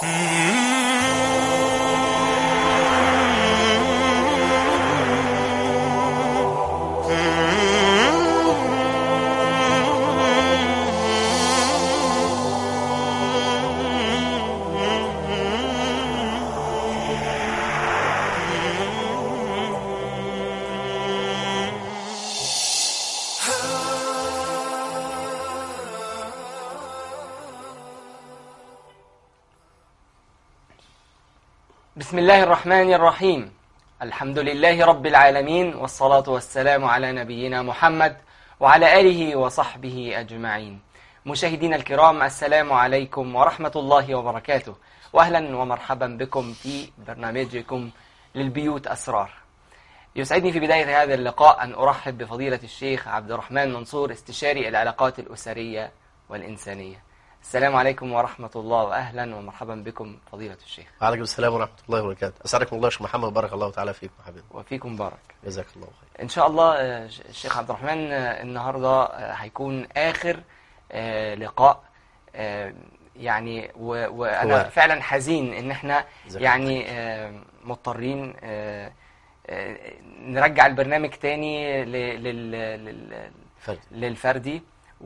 بسم الله الرحمن الرحيم الحمد لله رب العالمين والصلاة والسلام على نبينا محمد وعلى آله وصحبه أجمعين مشاهدينا الكرام السلام عليكم ورحمة الله وبركاته وأهلا ومرحبا بكم في برنامجكم للبيوت أسرار يسعدني في بداية هذا اللقاء أن أرحب بفضيلة الشيخ عبد الرحمن منصور استشاري العلاقات الأسرية والإنسانية السلام عليكم ورحمة الله وأهلا ومرحبا بكم فضيلة الشيخ وعليكم السلام ورحمة الله وبركاته أسعدكم الله شيخ محمد بارك الله تعالى فيكم حبيبي وفيكم بارك جزاك الله خير إن شاء الله آه، الشيخ عبد الرحمن آه، النهاردة آه، هيكون آخر آه، لقاء آه، يعني و- وأنا كوارث. فعلا حزين إن احنا جزاك يعني آه، مضطرين آه، آه، نرجع البرنامج تاني ل- لل- لل- فرد للفردي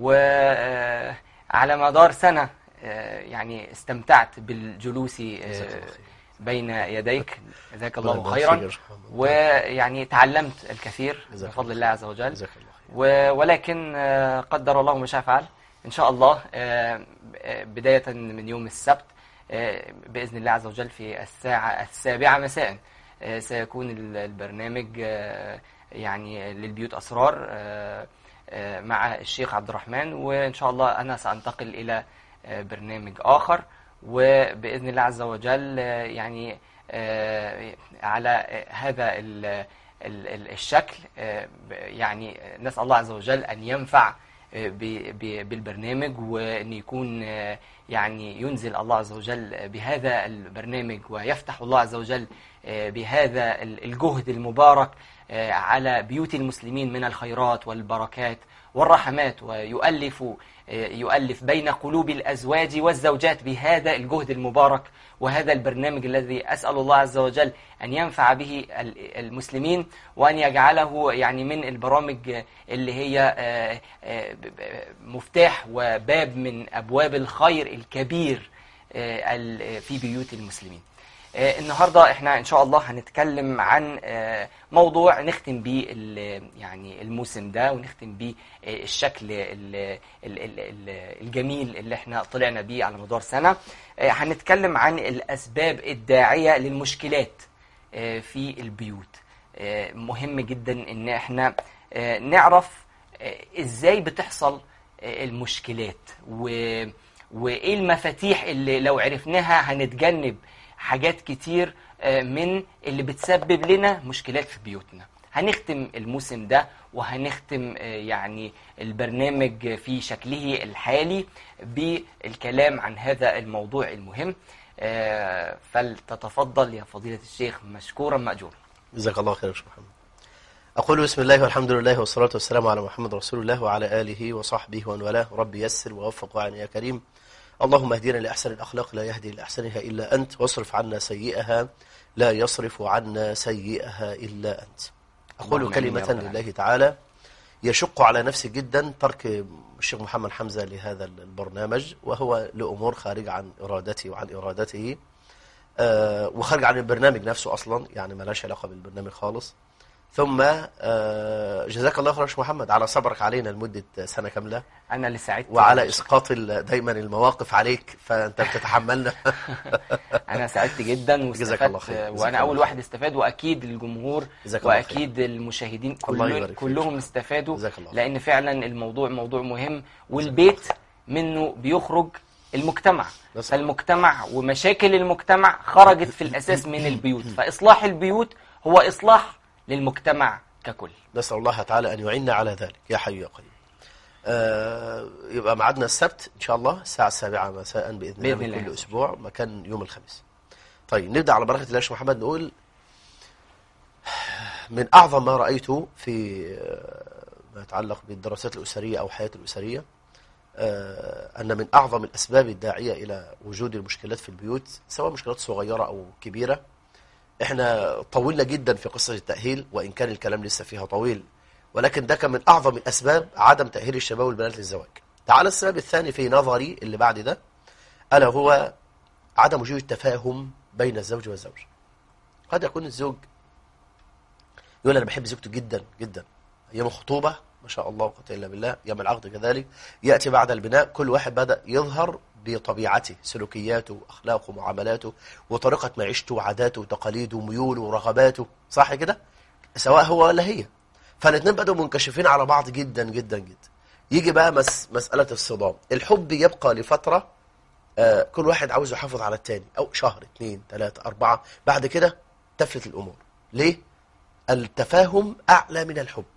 وعلى مدار سنة آه، يعني استمتعت بالجلوس آه، جزاك الله خير بين يديك جزاك الله الله يبارك فيك خيرا يا شيخ محمد. ويعني تعلمت الكثير جزاك بفضل الله الله عز وجل جزاك الله خير و- ولكن آه، قدر الله ما شاء فعل إن شاء الله آه، آه، بداية من يوم السبت آه، بإذن الله عز وجل في الساعة السابعة مساء آه، سيكون ال- البرنامج آه، يعني للبيوت أسرار آه، آه، مع الشيخ عبد الرحمن وإن شاء الله أنا سأنتقل إلى آه، برنامج آخر وبإذن الله عز وجل آه، يعني آه، على آه، هذا ال- ال- ال- الشكل آه، ب- يعني نسأل الله عز وجل أن ينفع آه، ب- ب- بالبرنامج وأن يكون آه، يعني ينزل الله عز وجل بهذا البرنامج ويفتح الله عز وجل آه، بهذا ال- الجهد المبارك آه، على بيوت المسلمين من الخيرات والبركات والرحمات ويؤلف آه، يؤلف بين قلوب الأزواج والزوجات بهذا الجهد المبارك وهذا البرنامج الذي أسأل الله عز وجل أن ينفع به ال- المسلمين وأن يجعله يعني من البرامج آه، اللي هي آه، آه، ب- ب- مفتاح وباب من أبواب الخير الكبير آه، ال- في بيوت المسلمين آه، النهارده احنا ان شاء الله هنتكلم عن آه، موضوع نختم بيه ال- يعني الموسم ده ونختم بيه آه، الشكل ال- ال- ال- ال- الجميل اللي احنا طلعنا بيه على مدار سنة آه، هنتكلم عن الاسباب الداعية للمشكلات آه، في البيوت آه، مهم جدا ان احنا آه، نعرف آه، ازاي بتحصل آه، المشكلات و وايه المفاتيح اللي لو عرفناها هنتجنب حاجات كتير آه، من اللي بتسبب لنا مشكلات في بيوتنا هنختم الموسم ده وهنختم آه، يعني البرنامج في شكله الحالي بالكلام عن هذا الموضوع المهم آه، فلتتفضل يا فضيلة الشيخ مشكورا مأجورا جزاك الله خير يا شيخ محمد أقول بسم الله والحمد لله والصلاة والسلام على محمد رسول الله وعلى آله وصحبه ومن والاه ربي يسر ووفق وعن يا كريم اللهم اهدنا لأحسن الأخلاق لا يهدي لأحسنها إلا أنت واصرف عنا سيئها لا يصرف عنا سيئها إلا أنت أقول اللهم آمين يا كلمة رب العالمين. لله تعالى يشق على نفسي جدا ترك الشيخ محمد حمزة لهذا البرنامج وهو لأمور خارجة عن إرادتي وعن إرادته آه، وخارج عن البرنامج نفسه أصلا يعني ملاش علاقة بالبرنامج خالص ثم آه، جزاك الله خير يا شيخ محمد على صبرك علينا لمدة سنة كاملة أنا اللي سعدت وعلى إسقاط ال- دايما المواقف عليك فأنت بتتحملنا انا سعدت جدا جزاك الله واستفدت خير. جزاك وانا الله اول خير. واحد استفاد واكيد الجمهور جزاك الله واكيد المشاهدين الله كل يبارك فيك. كلهم استفادوا جزاك الله خير. لان فعلا الموضوع موضوع مهم والبيت منه بيخرج المجتمع نسأل فالمجتمع ومشاكل المجتمع خرجت في الاساس من البيوت فاصلاح البيوت هو اصلاح للمجتمع ككل نسأل الله تعالى أن يعيننا على ذلك يا حي يا قيوم آه، يبقى ميعادنا السبت إن شاء الله الساعة السابعة مساء بإذن, بإذن الله من الله كل عز أسبوع مكان يوم الخميس طيب نبدأ على بركة الله يا شيخ محمد نقول من أعظم ما رأيته في آه، ما يتعلق بالدراسات الأسرية أو الحياة الأسرية آه، أن من أعظم الأسباب الداعية إلى وجود المشكلات في البيوت سواء مشكلات صغيرة أو كبيرة احنا طولنا جدا في قصة التأهيل وإن كان الكلام لسه فيها طويل ولكن ده كان من أعظم الأسباب عدم تأهيل الشباب والبنات للزواج تعال السبب الثاني في نظري اللي بعد ده ألا هو عدم وجود التفاهم بين الزوج والزوج قد يكون الزوج يقول أنا بحب زوجته جدا جدا أيام الخطوبة ما شاء الله وقت إلا بالله أيام العقد كذلك يأتي بعد البناء كل واحد بدأ يظهر بطبيعته سلوكياته أخلاقه معاملاته وطريقة معيشته وعاداته وتقاليده وميوله ورغباته صح كده سواء هو ولا هي فالاثنين بدأوا منكشفين على بعض جدا جدا جدا يجي بقى مس مسألة الصدام الحب يبقى لفترة آه كل واحد عاوز يحافظ على التاني أو شهر اثنين ثلاثة أربعة بعد كده تفلت الأمور ليه؟ التفاهم أعلى من الحب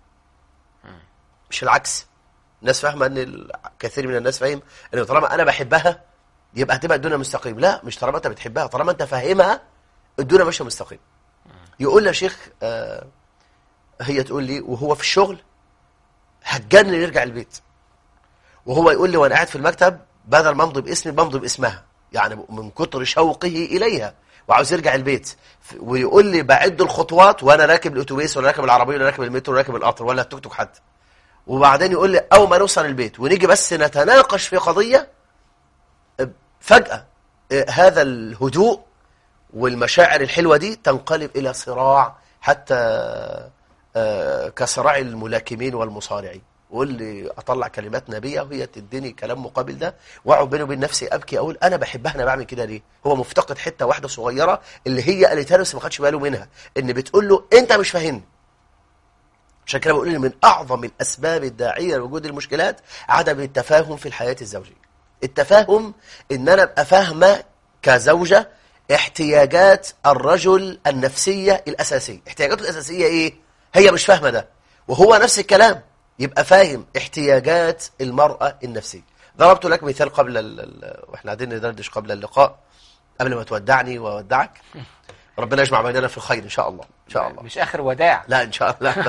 مش العكس الناس فاهمه ان ال- كثير من الناس فاهم ان طالما انا بحبها يبقى هتبقى الدنيا مستقيم لا مش طالما انت بتحبها طالما انت فاهمها الدنيا ماشيه مستقيم يقول لي يا شيخ آه هي تقول لي وهو في الشغل هتجنن يرجع البيت وهو يقول لي وانا قاعد في المكتب بدل ما امضي باسمي بمضي باسمها يعني من كتر شوقه اليها وعاوز يرجع البيت ف- ويقول لي بعد الخطوات وانا راكب الاتوبيس ولا راكب العربيه ولا راكب المترو ولا راكب القطر ولا التوك توك حتى وبعدين يقول لي اول ما نوصل البيت ونيجي بس نتناقش في قضيه فجاه آه، هذا الهدوء والمشاعر الحلوه دي تنقلب الى صراع حتى آه، كصراع الملاكمين والمصارعين وقول لي اطلع كلمات نبيه وهي تديني كلام مقابل ده واقعد بيني وبين نفسي ابكي اقول انا بحبها انا بعمل كده ليه هو مفتقد حته واحده صغيره اللي هي قالتها له بس ما خدش باله منها ان بتقول له انت مش فاهمني عشان كده بقول ان من اعظم الاسباب الداعيه لوجود المشكلات عدم التفاهم في الحياه الزوجيه التفاهم ان انا ابقى فاهمه كزوجه احتياجات الرجل النفسيه الاساسيه احتياجاته الاساسيه ايه هي مش فاهمه ده وهو نفس الكلام يبقى فاهم احتياجات المراه النفسيه ضربت لك مثال قبل ال... ال- واحنا قاعدين ندردش قبل اللقاء قبل ما تودعني واودعك ربنا يجمع بيننا في الخير ان شاء الله ان شاء الله مش اخر وداع لا ان شاء الله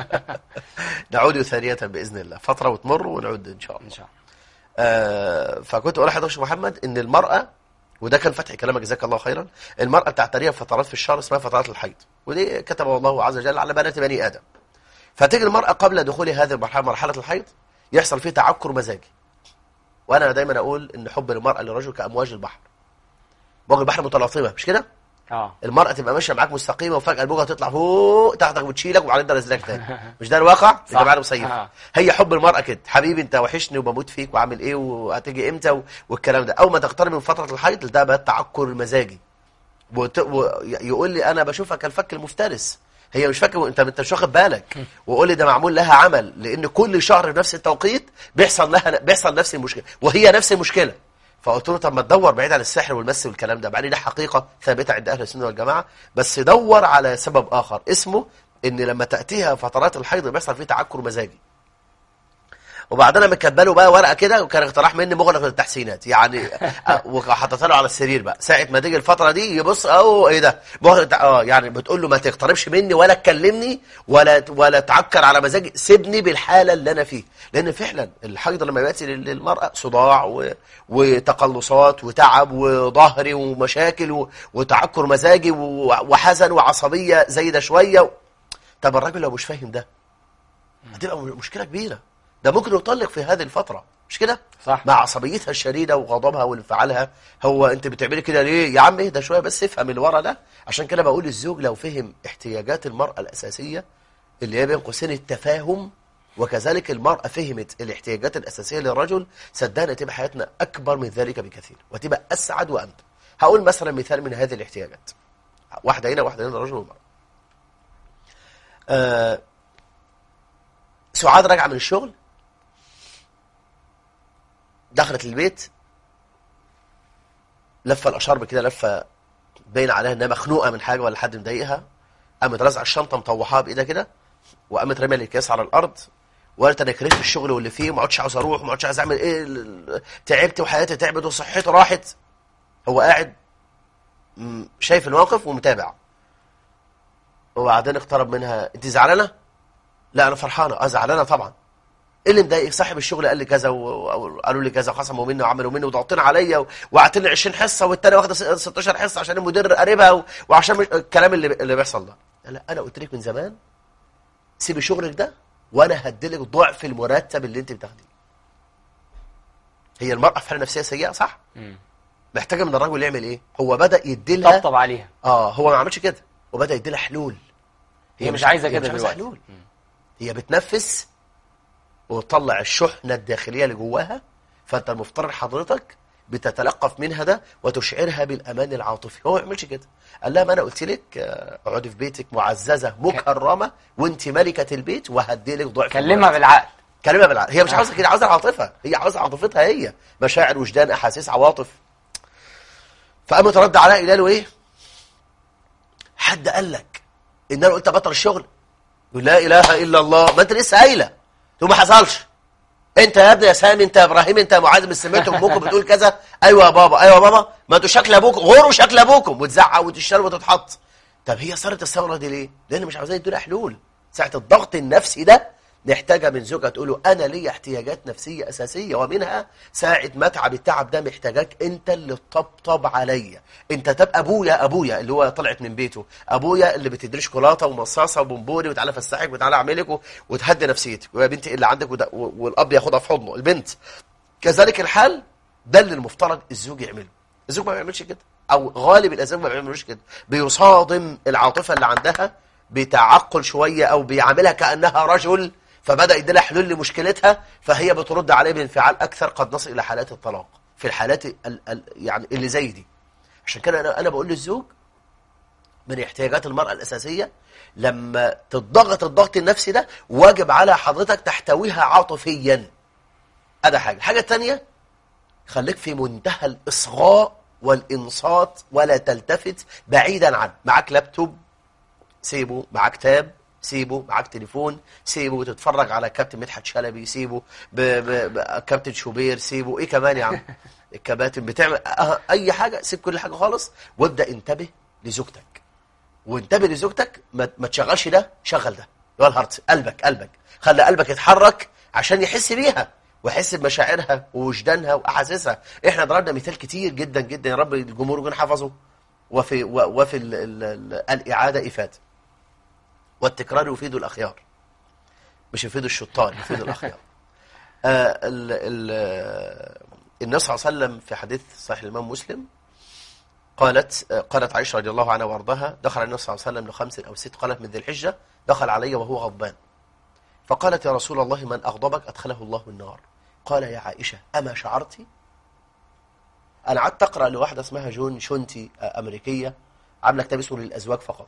نعود ثانية بإذن الله فترة وتمر ونعود إن شاء الله ان شاء الله آه فكنت أقول لحضرتك يا محمد إن المرأة وده كان فتح كلامك جزاك الله خيرا المرأة بتعتريها فترات في الشهر اسمها فترات الحيض ودي كتبه الله عز وجل على بنات بني آدم فتيجي المرأة قبل دخول هذه المرحلة مرحلة الحيض يحصل فيه تعكر مزاجي وأنا دايما أقول إن حب المرأة للرجل كأمواج البحر موج البحر متلاطمة مش كده؟ اه المرأة تبقى ماشية معاك مستقيمة وفجأة الموجة تطلع فوق تاخدك وتشيلك وبعدين تنزلك تاني مش ده الواقع؟ صح. يبقى مصيف آه. هي حب المرأة كده حبيبي انت وحشني وبموت فيك وعامل ايه وهتيجي امتى و- والكلام ده اول ما تقترب من فترة الحيض ده بقى التعكر المزاجي وت... و... يقول لي انا بشوفها كالفك المفترس هي مش فاكر انت انت مش واخد بالك وقول لي ده معمول لها عمل لان كل شهر في نفس التوقيت بيحصل لها بيحصل نفس المشكله وهي نفس المشكله فقلت له طب ما تدور بعيد عن السحر والمس والكلام ده بعدين ده حقيقه ثابته عند اهل السنه والجماعه بس دور على سبب اخر اسمه ان لما تاتيها فترات الحيض بيحصل فيه تعكر مزاجي وبعدين انا مكبله بقى ورقه كده وكان اقتراح مني مغلق للتحسينات يعني أه، وحطيتها له على السرير بقى ساعه ما تيجي الفتره دي يبص اهو ايه ده مغلق تع- اه يعني بتقول له ما تقتربش مني ولا تكلمني ولا ولا تعكر على مزاجي سيبني بالحاله اللي انا فيه لان فعلا الحيض لما ياتي لل- للمراه صداع و... وتقلصات وتعب وظهري ومشاكل و... وتعكر مزاجي و... وحزن وعصبيه زايده شويه طب الراجل لو مش فاهم ده هتبقى م- مشكله كبيره ده ممكن يطلق في هذه الفتره مش كده صح. مع عصبيتها الشديده وغضبها وانفعالها هو انت بتعملي كده ليه يا عم اهدى شويه بس افهم اللي ورا ده عشان كده بقول الزوج لو فهم احتياجات المراه الاساسيه اللي هي بين قوسين التفاهم وكذلك المرأة فهمت الاحتياجات الأساسية للرجل صدقني تبقى حياتنا أكبر من ذلك بكثير وتبقى أسعد وأمتع هقول مثلا مثال من هذه الاحتياجات واحدة هنا واحدة هنا رجل ومرأة آه سعاد راجعة من الشغل دخلت البيت لفه الاشرب كده لفه باين عليها انها مخنوقه من حاجه ولا حد مضايقها قامت رازعه الشنطه مطوحاها بايدها كده وقامت راميه الاكياس على الارض وقالت انا كرهت الشغل واللي فيه وما عدتش عاوز اروح وما عدتش عايز اعمل ايه ال- ال- تعبت وحياتي تعبت وصحتي راحت هو قاعد م- شايف الموقف ومتابع وبعدين اقترب منها انت زعلانه لا انا فرحانه اه زعلانه طبعا ايه اللي مضايقك صاحب الشغل قال لي كذا و- وقالوا لي كذا وخصموا مني وعملوا مني وضغطين عليا و- وقعدت لي 20 حصه والتاني واخده س- 16 حصه عشان المدير قريبها و- وعشان مش- الكلام اللي اللي بيحصل ده لا انا قلت لك من زمان سيبي شغلك ده وانا هديلك ضعف المرتب اللي انت بتاخديه هي المراه في حاله نفسيه سيئه صح مم. محتاجه من الراجل يعمل ايه هو بدا يديلها طبطب عليها اه هو ما عملش كده وبدا يديلها حلول هي مش عايزة هي كده مش عايزة دلوقتي. حلول هي بتنفس وتطلع الشحنه الداخليه اللي جواها فانت المفترض حضرتك بتتلقف منها ده وتشعرها بالامان العاطفي هو ما يعملش كده قال لها ما انا قلت لك آه، اقعدي في بيتك معززه مكرمه وانت ملكه البيت وهدي لك ضعف كلمها المرتب. بالعقل كلمها بالعقل هي مش عاوزه كده عاوزه العاطفه هي عاوزه عاطفتها هي مشاعر وجدان احاسيس عواطف فقامت رد عليها قال له ايه حد قال لك ان انا قلت ابطل الشغل يقول لا اله الا الله ما انت لسه قايله تقول ما حصلش انت يا ابني يا سامي انت يا ابراهيم انت يا معاذ مش سمعتوا امكم بتقول كذا ايوه يا بابا ايوه يا ماما ما انتوا شكل ابوكم غوروا شكل ابوكم وتزعق وتشتغل وتتحط طب هي صارت الثوره دي ليه؟ لان مش عاوزين يدونا حلول ساعه الضغط النفسي ده نحتاجها من زوجها تقول له انا ليا احتياجات نفسيه اساسيه ومنها ساعه ما اتعب التعب ده محتاجاك انت اللي تطبطب عليا انت تبقى ابويا ابويا اللي هو طلعت من بيته ابويا اللي بتدري شوكولاته ومصاصه وبونبوني وتعالى افسحك وتعالى اعملك و- وتهدي نفسيتك ويا بنتي إيه اللي عندك وده و- والاب ياخدها في حضنه البنت كذلك الحال ده اللي المفترض الزوج يعمله الزوج ما بيعملش كده او غالب الازواج ما بيعملوش كده بيصادم العاطفه اللي عندها بتعقل شويه او بيعاملها كانها رجل فبدا يدي لها حلول لمشكلتها فهي بترد عليه بانفعال اكثر قد نصل الى حالات الطلاق في الحالات ال ال يعني اللي زي دي عشان كده انا انا بقول للزوج من احتياجات المرأة الأساسية لما تضغط الضغط النفسي ده واجب على حضرتك تحتويها عاطفيا هذا حاجة الحاجة الثانية خليك في منتهى الإصغاء والإنصات ولا تلتفت بعيدا عنه معاك لابتوب سيبه معاك تاب سيبه معاك تليفون سيبه تتفرج على كابتن مدحت شلبي سيبه ب... ب... ب... كابتن شوبير سيبه ايه كمان يا عم الكباتن بتعمل أه... اي حاجه سيب كل حاجه خالص وابدا انتبه لزوجتك وانتبه لزوجتك ما, ما تشغلش ده شغل ده اللي هو الهارت قلبك قلبك خلي قلبك يتحرك عشان يحس بيها ويحس بمشاعرها ووجدانها واحاسيسها احنا ضربنا مثال كتير جدا جدا يا رب الجمهور يكون حفظه وفي و- وفي ال ال ال الاعاده افاده والتكرار يفيد الاخيار مش يفيد الشطار يفيد الاخيار آه ال ال النبي صلى الله عليه وسلم في حديث صحيح الامام مسلم قالت قالت عائشة رضي الله عنها وارضاها دخل النبي صلى الله عليه وسلم لخمس أو ست قالت من ذي الحجة دخل علي وهو غضبان فقالت يا رسول الله من أغضبك أدخله الله النار قال يا عائشة أما شعرت أنا قعدت أقرأ لواحدة اسمها جون شونتي آه، أمريكية عاملة كتاب اسمه للأزواج فقط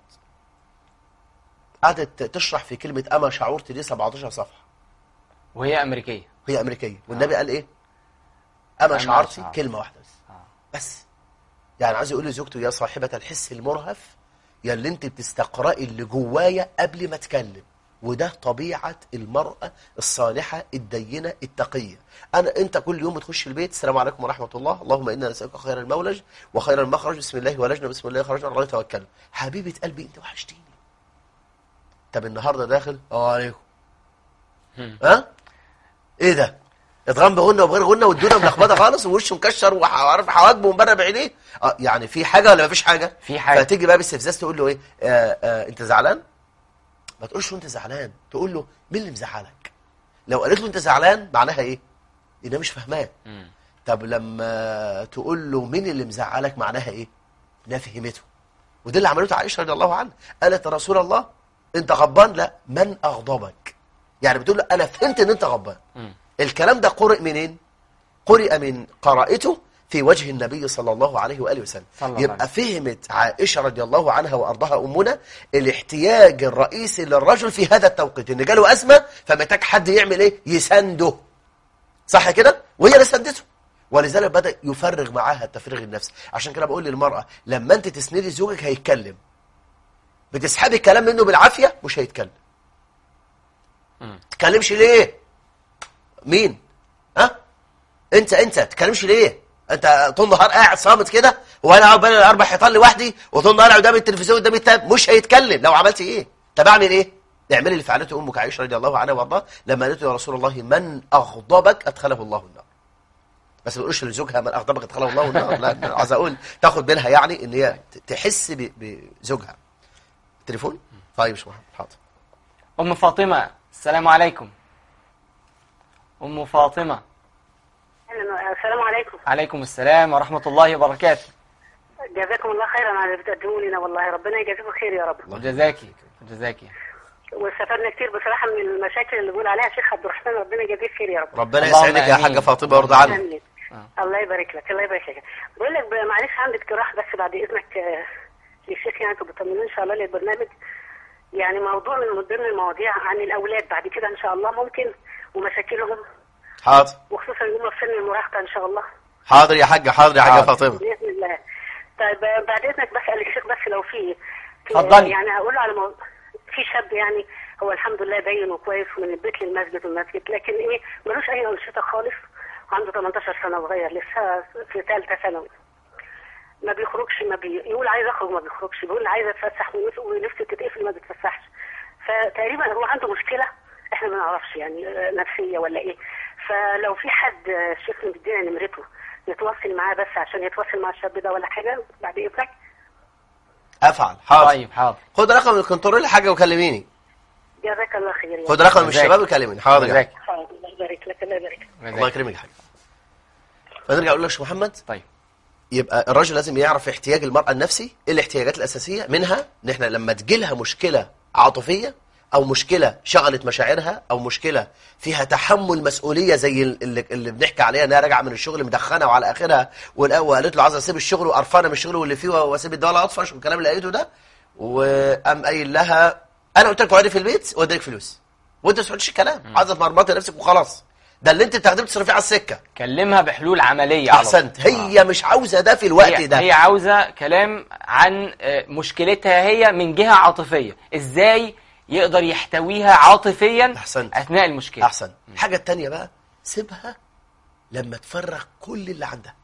قعدت تشرح في كلمة أما شعرت دي 17 صفحة وهي أمريكية هي أمريكية والنبي قال إيه أما أما شعرت شعرت. كلمة واحدة بس آه. بس يعني عايز يقول لزوجته يا صاحبة الحس المرهف يا اللي انت بتستقرأي اللي جوايا قبل ما اتكلم وده طبيعة المرأة الصالحة الدينة التقية أنا أنت كل يوم بتخش البيت السلام عليكم ورحمة الله اللهم إنا نسألك خير المولج وخير المخرج بسم الله ولجنا بسم الله خرجنا الله توكلنا حبيبة قلبي أنت وحشتيني طب النهاردة داخل اه عليكم ها ايه ده اتغم بغنى وبغير غنى والدنيا ملخبطه خالص ووشه مكشر وعارف حواجبه مبرر بعينيه اه يعني في حاجه ولا مفيش حاجه في حاجة. فتيجي بقى باستفزاز تقول له ايه آه آه انت زعلان ما تقولش له انت زعلان تقول له مين اللي مزعلك لو قالت له انت زعلان معناها ايه انها مش فاهماه مم. طب لما تقول له مين اللي مزعلك معناها ايه انها فهمته وده اللي عملته عائشه رضي الله عنها قالت يا رسول الله انت غضبان لا من اغضبك يعني بتقول له انا فهمت ان انت غضبان مم. الكلام ده قرئ منين قرئ من قراءته في وجه النبي صلى الله عليه واله وسلم صلى الله يبقى عليه فهمت عائشه رضي الله عنها وارضاها امنا الاحتياج الرئيسي للرجل في هذا التوقيت ان جاله ازمه فمحتاج حد يعمل ايه يسنده صح كده وهي اللي سندته ولذلك بدا يفرغ معاها التفريغ النفسي عشان كده بقول للمراه لما انت تسندي زوجك هيتكلم بتسحبي الكلام منه بالعافيه مش هيتكلم مم. تتكلمش ليه مين ها انت انت تتكلمش ليه انت طول النهار قاعد صامت كده وانا قاعد بين الاربع حيطان لوحدي وطول النهار قدام التلفزيون قدام التاب مش هيتكلم لو عملت ايه طب اعمل ايه اعملي اللي فعلته امك عائشه رضي الله عنها وارضاها لما قالت له يا رسول الله من اغضبك ادخله الله النار بس ما تقولش لزوجها من اغضبك ادخله الله النار لا أنا عايز اقول تاخد بالها يعني ان هي ت- تحس ب- بزوجها تليفون طيب مش محمد حاضر أم فاطمة السلام عليكم أم فاطمة أهلاً، السلام عليكم عليكم السلام ورحمة الله وبركاته جزاكم الله خيرا على اللي بتقدموا لنا والله ربنا يجازيكم خير يا رب وجزاكي وجزاكي واستفدنا كتير بصراحه من المشاكل اللي بيقول عليها شيخ عبد الرحمن ربنا يجازيه خير يا رب ربنا اللهم يسعدك يا آمين. حاجه فاطمه ويرضى عنك آمين. آه. الله يبارك لك الله يبارك لك بقول لك ب- معلش عندي اقتراح بس بعد اذنك آه، للشيخ يعني انتوا بتطمنوا ان شاء الله للبرنامج يعني موضوع من ضمن المواضيع عن الاولاد بعد كده ان شاء الله ممكن ومشاكلهم حاضر وخصوصا يوم في سن المراهقه ان شاء الله حاضر يا حاجه حاضر يا حاجه حاضر. فاطمه باذن الله طيب آه، بعد اذنك بسال الشيخ بس لو في في- اتفضلي. يعني هقول له على مو... في شاب يعني هو الحمد لله دين وكويس ومن البيت للمسجد والمسجد لكن ايه ملوش اي انشطه خالص عنده 18 سنه وصغير لسه في ثالثه ثانوي ما بيخرجش ما بي... يقول عايز اخرج ما بيخرجش بيقول عايز اتفسح ونفسه ونفسه تتقفل ما بتتفسحش فتقريبا هو عنده مشكله احنا ما نعرفش يعني آه، نفسيه ولا ايه فلو في حد آه، شيخ مدينا نمرته نتواصل معاه بس عشان يتواصل مع الشاب ده ولا حاجه بعد اذنك افعل حاضر طيب حاضر خد رقم الكنترول حاجه وكلميني جزاك الله خير يا خد رقم من جزاك. الشباب وكلمني حاضر يا حاج. جزاكي حاضر، الله يبارك لك الله يبارك لك الله جزاكي. يكرمك يا حاج فنرجع اقول لك يا شيخ محمد طيب يبقى الراجل لازم يعرف احتياج المرأة النفسي ايه الاحتياجات الأساسية منها ان احنا لما تجيلها مشكلة عاطفية او مشكلة شغلت مشاعرها او مشكلة فيها تحمل مسؤولية زي اللي, اللي بنحكي عليها انها راجعة من الشغل مدخنة وعلى اخرها والأ- وقالت له عايزة اسيب الشغل وقرفانة من الشغل واللي فيه واسيب الدواء الاطفش والكلام اللي قالته ده وقام قايل لها انا قلت لك اقعدي في البيت واديك فلوس وانت ما سمعتش الكلام عايزة تمرمطي نفسك وخلاص ده اللي انت بتاخديه تصرفيه على السكة كلمها بحلول عملية على طول. احسنت هي مش عاوزة ده في الوقت هي, ده هي عاوزة كلام عن آه، مشكلتها هي من جهة عاطفية ازاي يقدر يحتويها عاطفيا أحسنت. اثناء المشكلة احسن الحاجه التانية بقى سيبها لما تفرغ كل اللي عندها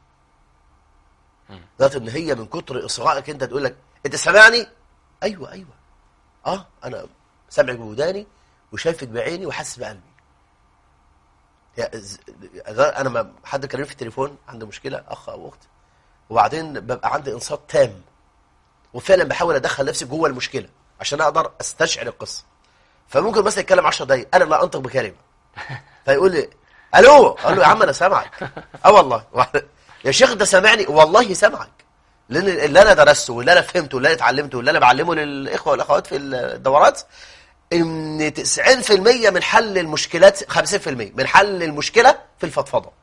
ذات ان هي من كتر اصغائك انت تقول لك انت سامعني ايوه ايوه اه انا سامعك بوداني وشايفك بعيني وحاسس بقلبي يا ز- انا ما حد كلمني في التليفون عنده مشكله اخ او اخت وبعدين ببقى عندي انصات تام وفعلا بحاول ادخل نفسي جوه المشكله عشان اقدر استشعر القصه فممكن مثلا يتكلم 10 دقايق انا لا انطق بكلمه فيقول لي الو اقول له يا عم انا سامعك اه والله يا شيخ ده سامعني والله سامعك لان اللي انا درسته واللي انا فهمته واللي انا اتعلمته واللي انا بعلمه للاخوه والاخوات في الدورات ان 90% من حل المشكلات 50% من حل المشكله في الفضفضه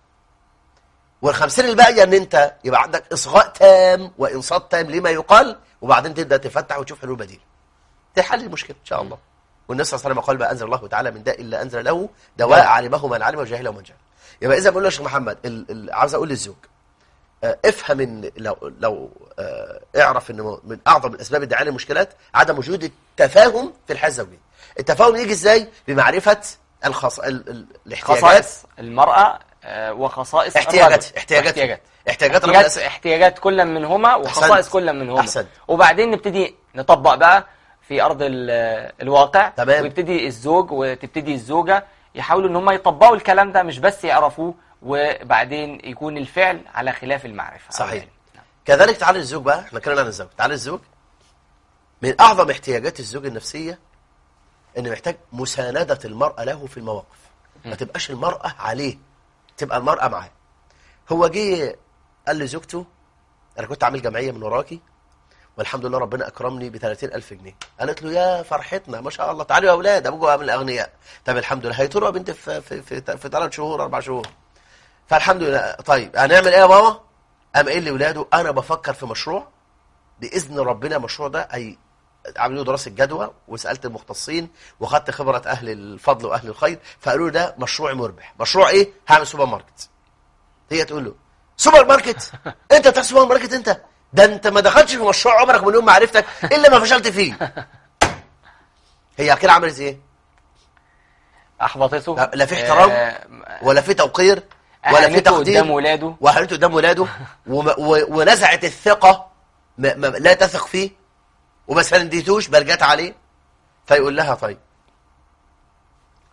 وال50 الباقيه ان انت يبقى عندك اصغاء تام وانصات تام لما يقال وبعدين تبدا تفتح وتشوف حلول بديله تحل المشكله ان شاء الله والنبي صلى الله عليه وسلم قال ما انزل الله تعالى من داء الا انزل له دواء علمه من علم وجاهله من جهل يبقى اذا بقول له يا شيخ محمد ال- ال- عاوز اقول للزوج آه، افهم ان لو لو آه، اعرف ان من اعظم الاسباب الداعيه للمشكلات عدم وجود التفاهم في الحياه الزوجيه التفاهم يجي ازاي بمعرفه الخص... ال... ال... الاحتياجات خصائص المرأة آه، وخصائص احتياجات الرجل. احتياجات احتياجات احتياجات الرجل احتياجات, الأس- احتياجات كل منهما وخصائص أحسنت. كل منهما أحسنت. وبعدين نبتدي نطبق بقى في ارض ال- الواقع تمام. ويبتدي الزوج وتبتدي الزوجه يحاولوا ان هم يطبقوا الكلام ده مش بس يعرفوه وبعدين يكون الفعل على خلاف المعرفه صحيح يعني. كذلك تعالى الزوج بقى احنا اتكلمنا عن الزوج تعالى الزوج من اعظم احتياجات الزوج النفسيه ان محتاج مسانده المراه له في المواقف ما تبقاش المراه عليه تبقى المراه معاه هو جه قال لزوجته انا كنت عامل جمعيه من وراكي والحمد لله ربنا اكرمني ب 30000 جنيه قالت له يا فرحتنا ما شاء الله تعالوا يا اولاد ابوكم من الاغنياء طب الحمد لله هيطيروا يا بنت في في في, في ثلاث شهور اربع شهور فالحمد لله طيب هنعمل ايه يا ماما قام قايل لاولاده انا بفكر في مشروع باذن ربنا المشروع ده اي عملوا دراسه جدوى وسالت المختصين وخدت خبره اهل الفضل واهل الخير فقالوا لي ده مشروع مربح مشروع ايه هعمل سوبر ماركت هي تقول له سوبر ماركت انت بتاع سوبر ماركت انت ده انت ما دخلتش في مشروع عمرك من يوم ما عرفتك الا ما فشلت فيه هي كده عملت ايه احبطته لا- لا في احترام آه، ولا في توقير ولا في أهانته تقدير قدام ولاده وأهانته قدام ولاده وم- و- ونزعت الثقة ما ما لا تثق فيه وما سنديتوش بل جت عليه فيقول لها طيب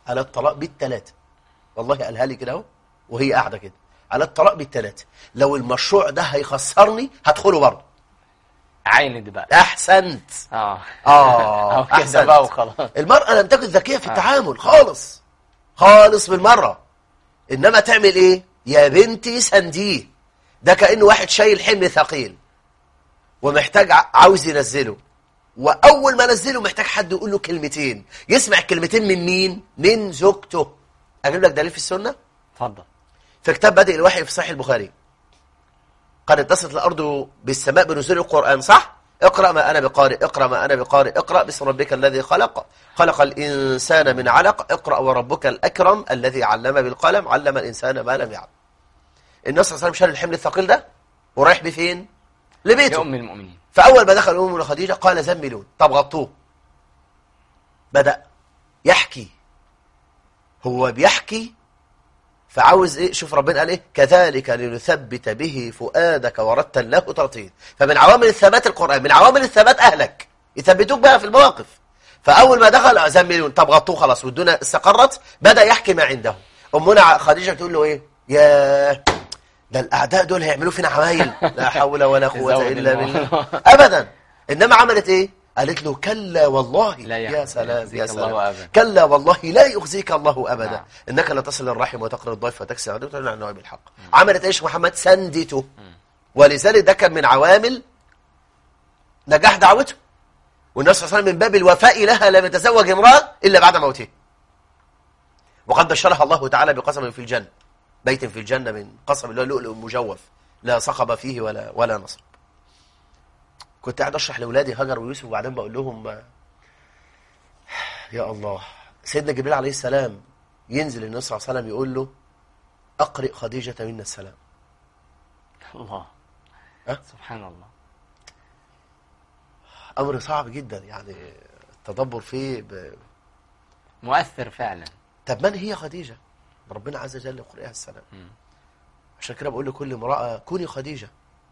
على الطلاق بالثلاثة والله قالها لي كده اهو وهي قاعدة كده على الطلاق بالثلاثة لو المشروع ده هيخسرني هدخله برضه عايند بقى احسنت اه اه أو كده بقى وخلاص المرأة لم تكن ذكية في التعامل خالص خالص بالمرة انما تعمل ايه يا بنتي سنديه ده كأنه واحد شايل حمل ثقيل ومحتاج ع- عاوز ينزله واول ما نزله محتاج حد يقول له كلمتين يسمع الكلمتين من مين من زوجته اجيب لك دليل في السنه اتفضل في كتاب بدء الوحي في صحيح البخاري قد اتصلت الارض بالسماء بنزول القران صح اقرا ما انا بقارئ اقرا ما انا بقارئ اقرا باسم ربك الذي خلق خلق الانسان من علق اقرا وربك الاكرم الذي علم بالقلم علم الانسان ما لم يعلم النبي صلى الله عليه وسلم شال الحمل الثقيل ده ورايح بيه فين لبيته لأم المؤمنين فأول ما دخل أمنا خديجة قال زملون طب غطوه بدأ يحكي هو بيحكي فعاوز ايه شوف ربنا قال ايه كذلك لنثبت به فؤادك ورتلناه ترتيل فمن عوامل الثبات القرآن من عوامل الثبات أهلك يثبتوك بقى في المواقف فأول ما دخل زملون طب غطوه خلاص والدنيا استقرت بدأ يحكي ما عنده أمنا خديجة تقول له ايه يا ده الأعداء دول هيعملوا فينا عمايل لا حول ولا قوة تزود إلا الموضوع. بالله أبدا إنما عملت إيه قالت له كلا والله لا يا يحزن- سلام يخزيك يا سلام الله أبدا. كلا والله لا يخزيك الله أبدا نعم. إنك لا تصل الرحم وتقرأ الضيف وتكسر العدو وتعلن عن نوائب الحق عملت إيش محمد سندته ولذلك ده كان من عوامل نجاح دعوته والنبي صلى الله عليه وسلم من باب الوفاء لها لم يتزوج امرأة إلا بعد موته وقد بشرها الله تعالى بقسم في الجنة بيت في الجنة من قسم اللي هو لؤلؤ مجوف لا صخب فيه ولا ولا نصب كنت قاعد اشرح لاولادي هاجر ويوسف وبعدين بقول لهم آه، يا الله سيدنا جبريل عليه السلام ينزل النبي صلى الله عليه وسلم يقول له اقرئ خديجه منا السلام الله ها؟ سبحان الله امر صعب جدا يعني التدبر فيه ب... مؤثر فعلا طب من هي خديجه ربنا عز وجل يقرئها السلام عشان كده بقول لكل امراه كوني خديجه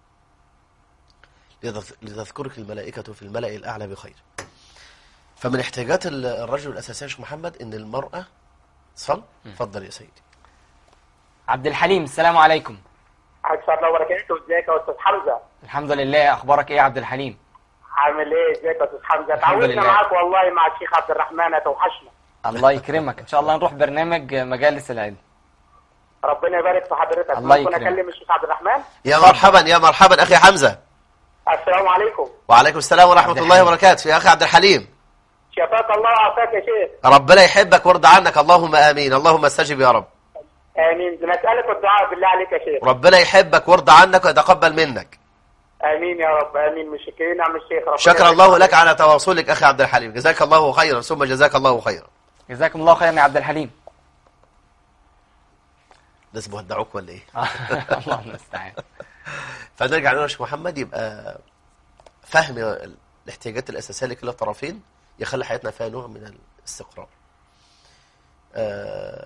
لتذ- لتذكرك الملائكه في الملأ الاعلى بخير فمن احتياجات ال- الرجل الاساسيه يا شيخ محمد ان المراه صل اتفضل يا سيدي عبد الحليم السلام عليكم حاج الله وبركاته ازيك يا استاذ حمزه الحمد لله اخبارك ايه يا عبد الحليم عامل ايه ازيك يا استاذ حمزه الحمد تعودنا لله. معاك والله مع الشيخ عبد الرحمن توحشنا الله يكرمك ان شاء الله نروح برنامج مجالس العلم ربنا يبارك في حضرتك الله ممكن يكرمك. اكلم الشيخ عبد الرحمن يا مرحبا يا مرحبا اخي حمزه السلام عليكم وعليكم السلام ورحمه عبد الله الحليم. وبركاته يا اخي عبد الحليم شفاك الله وعافاك يا شيخ ربنا يحبك ويرضى عنك اللهم امين اللهم استجب يا رب امين نسالك الدعاء بالله عليك يا شيخ ربنا يحبك ويرضى عنك ويتقبل منك امين يا رب امين مشكورين نعم الشيخ ربنا شكر يبارك الله فيك. لك على تواصلك اخي عبد الحليم جزاك الله خيرا ثم جزاك الله خيرا جزاكم الله خيرا يا عبد الحليم الناس بيودعوك ولا ايه الله المستعان فنرجع نقول يا شيخ محمد يبقى فهم الاحتياجات الاساسيه لكلا الطرفين يخلي حياتنا فيها نوع من الاستقرار آه،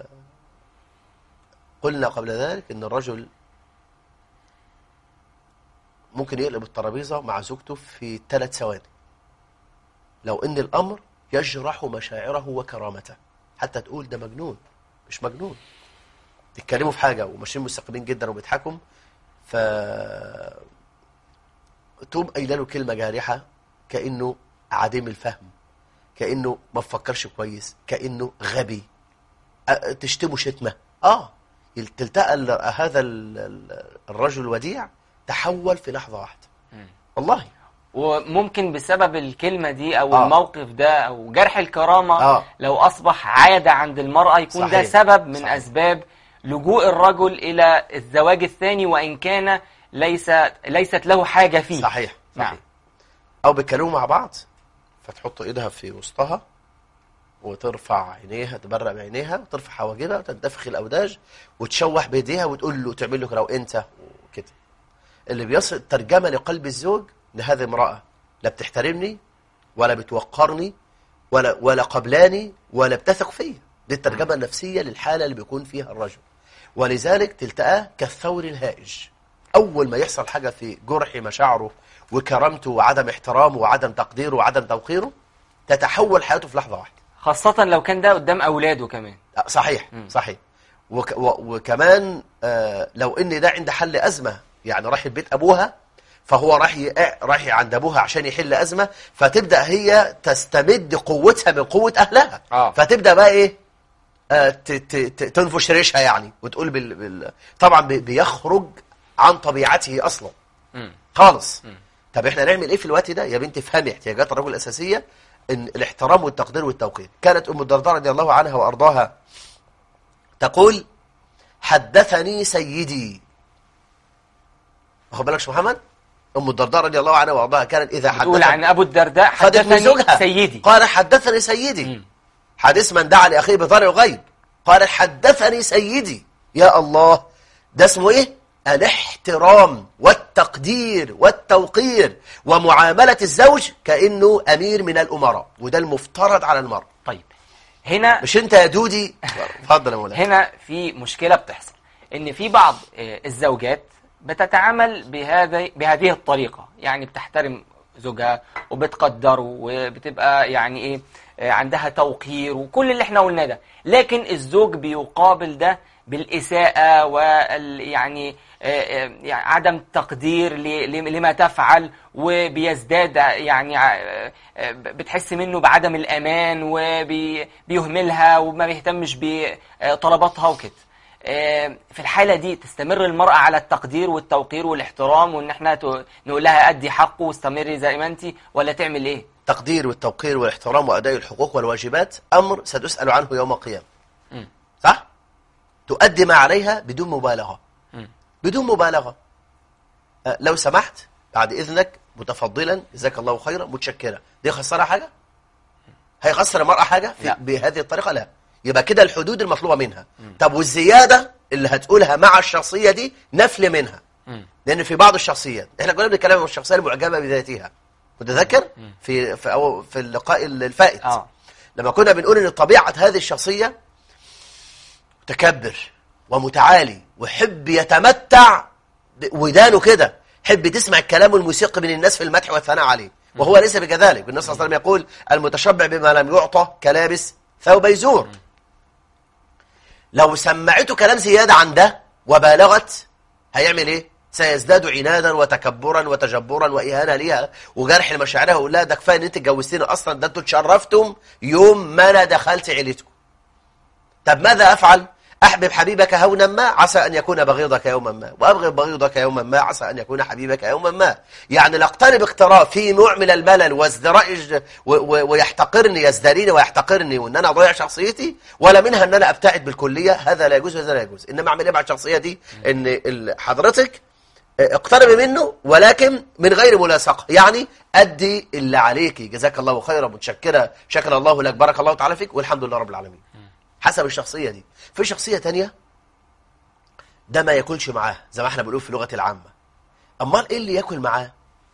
قلنا قبل ذلك ان الرجل ممكن يقلب الترابيزه مع زوجته في ثلاث ثواني لو ان الامر يجرح مشاعره وكرامته حتى تقول ده مجنون مش مجنون يتكلموا في حاجه وماشيين مستقيمين جدا وبيضحكوا ف تقوم قايله له كلمه جارحه كانه عديم الفهم كانه ما بفكرش كويس كانه غبي أ- تشتمه شتمه اه تلتقى ال- هذا ال- ال- الرجل الوديع تحول في لحظه واحده والله وممكن بسبب الكلمة دي أو آه. الموقف ده أو جرح الكرامة آه. لو أصبح عادة عند المرأة يكون ده صحيح. سبب من صحيح. أسباب لجوء الرجل إلى الزواج الثاني وإن كان ليس ليست له حاجة فيه صحيح نعم. صحيح او بيتكلموا مع بعض فتحط ايدها في وسطها وترفع عينيها تبرق بعينيها وترفع حواجبها وتنتفخ الاوداج وتشوح بايديها وتقول له تعمل له لو انت وكده اللي بيصل ترجمه لقلب الزوج لهذه امراه لا بتحترمني ولا بتوقرني ولا ولا قبلاني ولا بتثق فيا دي الترجمه النفسيه للحاله اللي بيكون فيها الرجل ولذلك تلتقاه كالثور الهائج اول ما يحصل حاجه في جرح مشاعره وكرامته وعدم احترامه وعدم تقديره وعدم توقيره تتحول حياته في لحظه واحده خاصة لو كان ده قدام أولاده كمان آه، صحيح صحيح وك و وكمان آه لو ان ده عند حل ازمه يعني راح بيت ابوها فهو راح ي- راح عند ابوها عشان يحل ازمه فتبدا هي تستمد قوتها من قوه اهلها آه. فتبدا بقى ايه آه ت- ت- ت- تنفش ريشها يعني وتقول بال... بال... طبعا بي- بيخرج عن طبيعته اصلا مم. خالص طب احنا نعمل ايه في الوقت ده يا بنتي افهمي احتياجات الرجل الاساسيه ان الاحترام والتقدير والتوقير كانت ام الدرداء رضي الله عنها وارضاها تقول حدثني سيدي واخد بالك يا شيخ محمد ام الدرداء رضي الله عنها وارضاها كانت اذا تقول حدث عن أبو الدرداء خدت من حدثني زوجها سيدي قال حدثني سيدي مم. حديث من دعا لاخيه بضرع الغيب قال حدثني سيدي يا الله ده اسمه ايه الاحترام والتقدير والتوقير ومعاملة الزوج كأنه أمير من الأمراء وده المفترض على المرء طيب هنا مش انت يا دودي اتفضل يا مولانا هنا في مشكلة بتحصل ان في بعض آه، الزوجات بتتعامل بهذه بهذه الطريقة يعني بتحترم زوجها وبتقدره وبتبقى يعني ايه آه، عندها توقير وكل اللي احنا قلناه ده لكن الزوج بيقابل ده بالإساءة وال يعني آه، آه، يعني عدم تقدير ل- ل- لما تفعل وبيزداد يعني آه، آه، بتحس منه بعدم الأمان وبيهملها وما بيهتمش بطلباتها وكده آه، في الحالة دي تستمر المرأة على التقدير والتوقير والاحترام وان احنا ت- نقول لها ادي حقه واستمري زي ما انت ولا تعمل ايه التقدير والتوقير والاحترام وأداء الحقوق والواجبات أمر ستسأل عنه يوم القيامة مم. صح؟ تؤدي ما عليها بدون مبالغة مم. بدون مبالغة أه، لو سمحت بعد إذنك متفضلا جزاك الله خيرا متشكرا دي خسرها حاجة؟ هيخسر المرأة حاجة في لا. بهذه الطريقة لا يبقى كده الحدود المطلوبة منها طب والزيادة اللي هتقولها مع الشخصية دي نفل منها مم. لأن في بعض الشخصيات احنا كنا بنتكلم عن الشخصية المعجبة بذاتها متذكر في في أو في اللقاء الفائت اه لما كنا بنقول ان طبيعة هذه الشخصية متكبر ومتعالي وحب يتمتع ب- ودانه كده حب تسمع الكلام الموسيقي من الناس في المدح والثناء عليه وهو ليس بكذلك النبي صلى الله عليه وسلم يقول المتشبع بما لم يعطى كلابس ثوب يزور لو سمعته كلام زيادة عن ده وبالغت هيعمل ايه سيزداد عنادا وتكبرا وتجبرا واهانه ليها وجرح لمشاعرها ويقول لها ده كفايه ان انت اتجوزتني اصلا ده انتوا اتشرفتم يوم ما انا دخلت عيلتكم طب ماذا افعل احبب حبيبك هونا ما عسى ان يكون بغيضك يوما ما وابغض بغيضك يوما ما عسى ان يكون حبيبك يوما ما يعني لاقترب اقتراب في نوع من الملل وازدراء الج- و- و- ويحتقرني يزدريني ويحتقرني وان انا اضيع شخصيتي ولا منها ان انا ابتعد بالكليه هذا لا يجوز وهذا لا يجوز انما اعمل ايه مع الشخصيه دي ان ال- حضرتك اقتربي منه ولكن من غير ملاصقه يعني ادي اللي عليكي جزاك الله خيرا متشكره شكر الله لك بارك الله تعالى فيك والحمد لله رب العالمين حسب الشخصيه دي في شخصيه تانية ده ما ياكلش معاه زي ما احنا بنقول في اللغه العامه امال ايه اللي ياكل معاه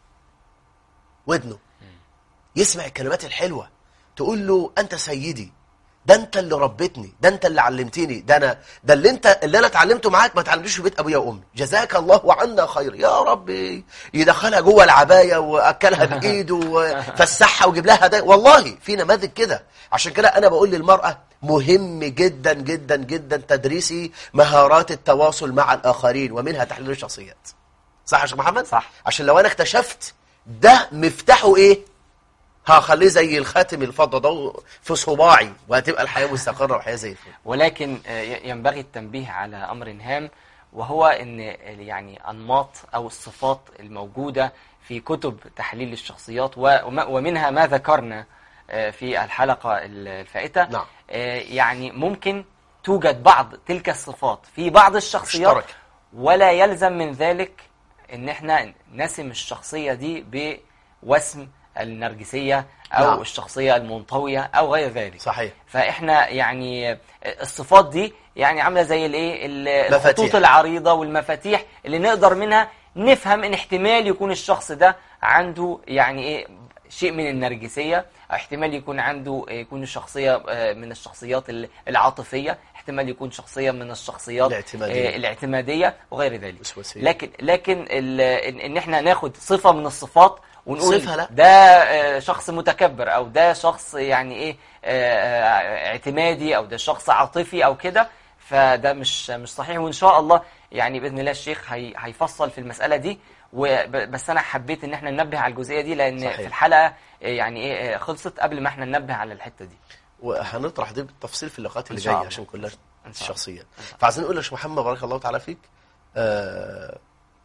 ودنه يسمع الكلمات الحلوه تقول له انت سيدي ده انت اللي ربيتني ده انت اللي علمتني ده انا ده اللي انت اللي انا اتعلمته معاك ما اتعلمتوش في بيت ابويا وامي جزاك الله عنا خير يا ربي يدخلها جوه العبايه واكلها بايده وفسحها ويجيب لها هدايا والله في نماذج كده عشان كده انا بقول للمراه مهم جدا جدا جدا تدريسي مهارات التواصل مع الاخرين ومنها تحليل الشخصيات صح يا شيخ محمد صح. عشان لو انا اكتشفت ده مفتاحه ايه هخليه زي الخاتم الفضة ده في صباعي وهتبقى الحياة مستقرة والحياة زي الفل ولكن آه، ي- ينبغي التنبيه على امر هام وهو ان يعني انماط او الصفات الموجوده في كتب تحليل الشخصيات و- وما- ومنها ما ذكرنا آه، في الحلقه ال- الفائته نعم. آه، يعني ممكن توجد بعض تلك الصفات في بعض الشخصيات مشتركة. ولا يلزم من ذلك ان احنا نسم الشخصيه دي بوسم النرجسيه او نعم. الشخصيه المنطويه او غير ذلك صحيح فاحنا يعني الصفات دي يعني عامله زي الايه ال- مفاتيح. الخطوط العريضه والمفاتيح اللي نقدر منها نفهم ان احتمال يكون الشخص ده عنده يعني ايه شيء من النرجسيه أو احتمال يكون عنده يكون الشخصيه آه، من الشخصيات ال- العاطفيه احتمال يكون شخصيه من الشخصيات الاعتمادية. آه، الاعتماديه وغير ذلك وسواسية. لكن لكن ال- ان إن احنا ناخد صفه من الصفات ونقول صفة لا. ده آه، شخص متكبر او ده شخص يعني ايه آه، آه، اعتمادي او ده شخص عاطفي او كده فده مش مش صحيح وان شاء الله يعني باذن الله الشيخ هي هيفصل في المساله دي وب- بس انا حبيت ان احنا ننبه على الجزئيه دي لان صحيح. في الحلقه آه، يعني ايه آه، خلصت قبل ما احنا ننبه على الحته دي وهنطرح دي بالتفصيل في اللقاءات اللي إن شاء جايه الله. عشان كلها إن شاء شخصيه فعايزين نقول يا شيخ محمد بارك الله تعالى فيك آه،